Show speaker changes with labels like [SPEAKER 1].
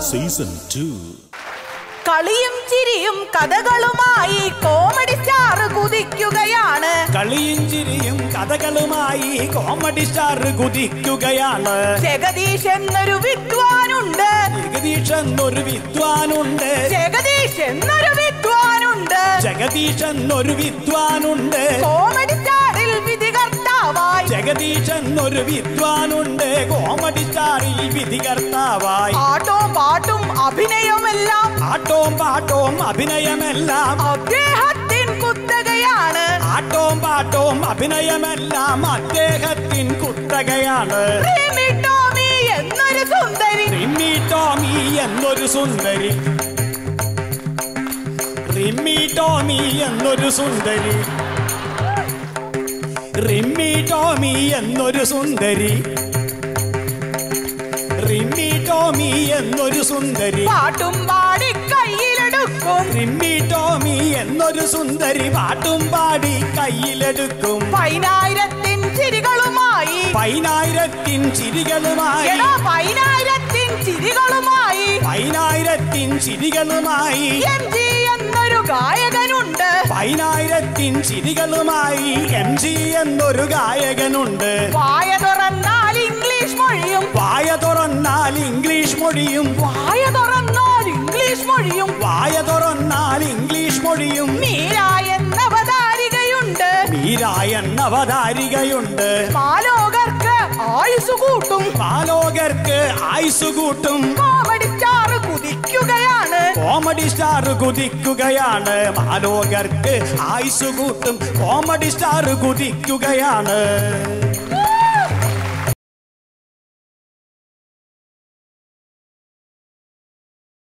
[SPEAKER 1] season two
[SPEAKER 2] കളിയും ചിരിയും കഥകളുമായി കോമഡി സ്റ്റാർ കുതിക്കുകയാണ്
[SPEAKER 3] കളിയും ചിരിയും കഥകളുമായി കോമഡി സ്റ്റാർ കുതിക്കുകയാണ്
[SPEAKER 2] ജഗദീഷ് എന്നൊരു വിദ്വാനുണ്ട്
[SPEAKER 3] ജഗദീഷ് എന്നൊരു വിദ്വാനുണ്ട്
[SPEAKER 2] ജഗദീഷ് എന്നൊരു വിദ്വാനുണ്ട്
[SPEAKER 3] ജഗദീഷ് എന്നൊരു വിദ്വാനുണ്ട്
[SPEAKER 2] കോമഡി സ്റ്റാറിൽ വിധികർത്താവായി
[SPEAKER 3] ജഗദീഷ് എന്നൊരു വിദ്വാനുണ്ട് കോമഡി സ്റ്റാറിൽ വിധികർത്താവായി
[SPEAKER 2] പാട്ടും പാട്ടും അഭിനയമെല്ലാം
[SPEAKER 3] ആട്ടവും പാട്ടവും അഭിനയമെല്ലാം
[SPEAKER 2] അദ്ദേഹത്തിൻ കുത്തകയാണ്
[SPEAKER 3] ആട്ടവും പാട്ടവും അഭിനയമെല്ലാം അദ്ദേഹത്തിൻ കുത്തകയാണ്
[SPEAKER 2] റിമി ടോമി എന്നൊരു സുന്ദരി
[SPEAKER 3] റിമ്മി ടോമി എന്നൊരു സുന്ദരി റിമ്മി ടോമി എന്നൊരു സുന്ദരി റിമ്മി ടോമി എന്നൊരു സുന്ദരി റിമ്മി ടോമി എന്നൊരു സുന്ദരി
[SPEAKER 2] പാട്ടും പാടി കയ്യിലെടുക്കും
[SPEAKER 3] റിമ്മി ടോമി എന്നൊരു സുന്ദരി പാട്ടും പാടി കയ്യിലെടുക്കും
[SPEAKER 2] പതിനായിരത്തിൻ ചിരികളുമായി
[SPEAKER 3] പതിനായിരത്തിൻ ചിരികളുമായി
[SPEAKER 2] എടാ പതിനായിരത്തിൻ ചിരികളുമായി
[SPEAKER 3] പതിനായിരത്തിൻ ചിരികളുമായി
[SPEAKER 2] എം ജി എന്നൊരു ഗായകനുണ്ട്
[SPEAKER 3] പതിനായിരത്തിൻ ചിരികളുമായി എം ജി എന്നൊരു ഗായകനുണ്ട്
[SPEAKER 2] വായ തുറന്നാൽ ഇംഗ്ലീഷ് മൊഴിയും
[SPEAKER 3] വായ തുറന്നാൽ ഇംഗ്ലീഷ് മൊഴിയും
[SPEAKER 2] വായ തുറന്നാൽ ഇംഗ്ലീഷ് മൊഴിയും
[SPEAKER 3] വായ തുറന്നാൽ ഇംഗ്ലീഷ് മൊഴിയും
[SPEAKER 2] മീര എന്ന അവതാരികയുണ്ട്
[SPEAKER 3] മീര എന്ന അവതാരികയുണ്ട്
[SPEAKER 2] മാലോകർക്ക് ആയുസ് കൂട്ടും
[SPEAKER 3] പാലോകർക്ക് ആയുസ് കൂട്ടും
[SPEAKER 2] കോമഡി സ്റ്റാർ കുതിക്കുകയാണ്
[SPEAKER 3] കോമഡി സ്റ്റാർ കുതിക്കുകയാണ് മാലോകർക്ക് ആയുസ് കൂട്ടും കോമഡി സ്റ്റാർ കുതിക്കുകയാണ്